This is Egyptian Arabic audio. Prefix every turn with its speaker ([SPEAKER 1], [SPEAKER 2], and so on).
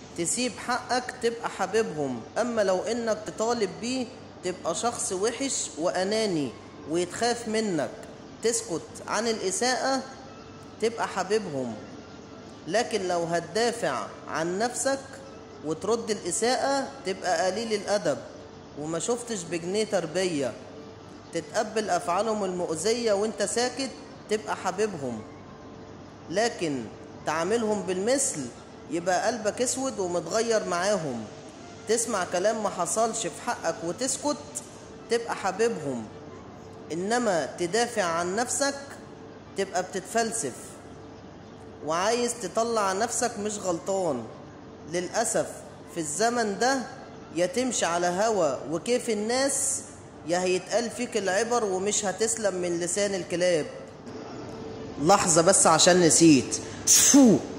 [SPEAKER 1] تسيب حقك تبقى حبيبهم اما لو انك تطالب بيه تبقى شخص وحش واناني ويتخاف منك تسكت عن الاساءة تبقى حبيبهم لكن لو هتدافع عن نفسك وترد الإساءة تبقى قليل الأدب وما شفتش بجنيه تربية تتقبل أفعالهم المؤذية وانت ساكت تبقى حبيبهم لكن تعاملهم بالمثل يبقى قلبك اسود ومتغير معاهم تسمع كلام ما حصلش في حقك وتسكت تبقى حبيبهم انما تدافع عن نفسك تبقى بتتفلسف وعايز تطلع نفسك مش غلطان للأسف في الزمن ده يا تمشي على هوا وكيف الناس يا هيتقال فيك العبر ومش هتسلم من لسان الكلاب لحظة بس عشان نسيت فو